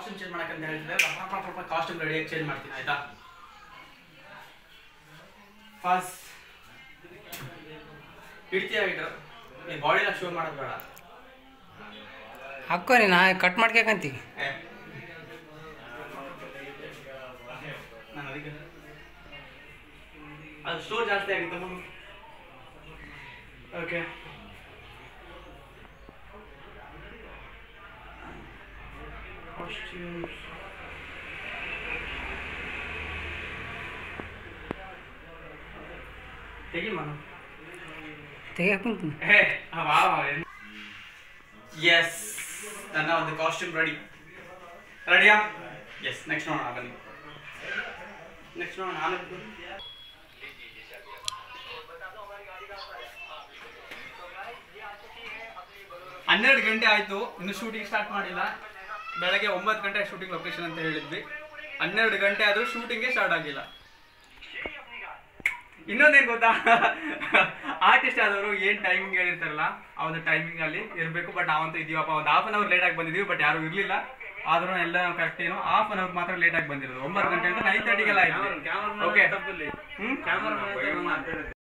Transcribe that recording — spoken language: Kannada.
ಕಾಸ್ಟ್ಯೂಮ್ ಚೇಂಜ್ ಮಾಡಕ್ಕಂತ ಹೇಳ್ತಿದ್ರೆ ಕಾಸ್ಟ್ಯೂಮ್ ರೆಡಿ ಚೇಂಜ್ ಮಾಡ್ತೀನಿ ಆಯ್ತಾ ಫಸ್ಟ್ ಇಡ್ತೀಯ ಇಟ್ರು ನೀ ಬಾಡಿನ ಶೋ ಮಾಡೋದು ಬೇಡ ಹಾಕೋ ರೀ ನಾ ಕಟ್ ಮಾಡ್ಬೇಕಂತಿ ಏ. ನಾನು ಅದಕ್ಕೆ ಅದು ಸ್ಟೋರ್ ಜಾಸ್ತಿ ಆಗಿತ್ತು ಓಕೆ Costumes. ತೆಗಿ ಮನು ತೆಗಿಯಕ್ಕೆ ಕುಂತೀನಿ ಎಸ್ ನನ್ನ ಒಂದು ಕಾಸ್ಟ್ಯೂಮ್ ರೆಡಿ ರೆಡಿಯಾ ಎಸ್ ನೆಕ್ಸ್ಟ್ ನೋಡೋಣ ಬನ್ನಿ ನೆಕ್ಸ್ಟ್ ನೋಡೋಣ ಆನಂದ್ ಹನ್ನೆರಡು ಗಂಟೆ ಆಯ್ತು ಇನ್ನು ಶೂಟಿಂಗ್ ಸ್ಟಾರ್ಟ್ ಮಾಡಿಲ್ಲ ಬೆಳಗ್ಗೆ ಒಂಬತ್ತು ಗಂಟೆ ಶೂಟಿಂಗ್ ಲೊಕೇಶನ್ ಅಂತ ಹೇಳಿದ್ವಿ ಹನ್ನೆರಡು ಗಂಟೆ ಆದ್ರೂ ಶೂಟಿಂಗೇ ಸ್ಟಾರ್ಟ್ ಆಗಿಲ್ಲ ಇನ್ನೊಂದೇನ್ ಗೊತ್ತಾ ಆರ್ಟಿಸ್ಟ್ ಆದವರು ಏನ್ ಟೈಮಿಂಗ್ ಹೇಳಿರ್ತಾರಲ್ಲ ಆ ಒಂದು ಟೈಮಿಂಗ್ ಅಲ್ಲಿ ಇರ್ಬೇಕು ಬಟ್ ನಾವಂತೂ ಇದೀವಪ್ಪ ಒಂದು ಹಾಫ್ ಅನ್ ಅವರ್ ಲೇಟ್ ಆಗಿ ಬಂದಿದೀವಿ ಬಟ್ ಯಾರು ಇರ್ಲಿಲ್ಲ ಆದ್ರೂ ಎಲ್ಲ ಕರೆಕ್ಟ್ ಏನು ಹಾಫ್ ಅನ್ ಅವರ್ ಮಾತ್ರ ಲೇಟ್ ಆಗಿ ಬಂದಿರೋದು ಒಂಬತ್ತು ಗಂಟೆ ಅಂತ ನೈನ್ ತರ್ಟಿಗೆಲ್ಲ ಆಯ್ತು ಓಕೆ ಹ್ಮ್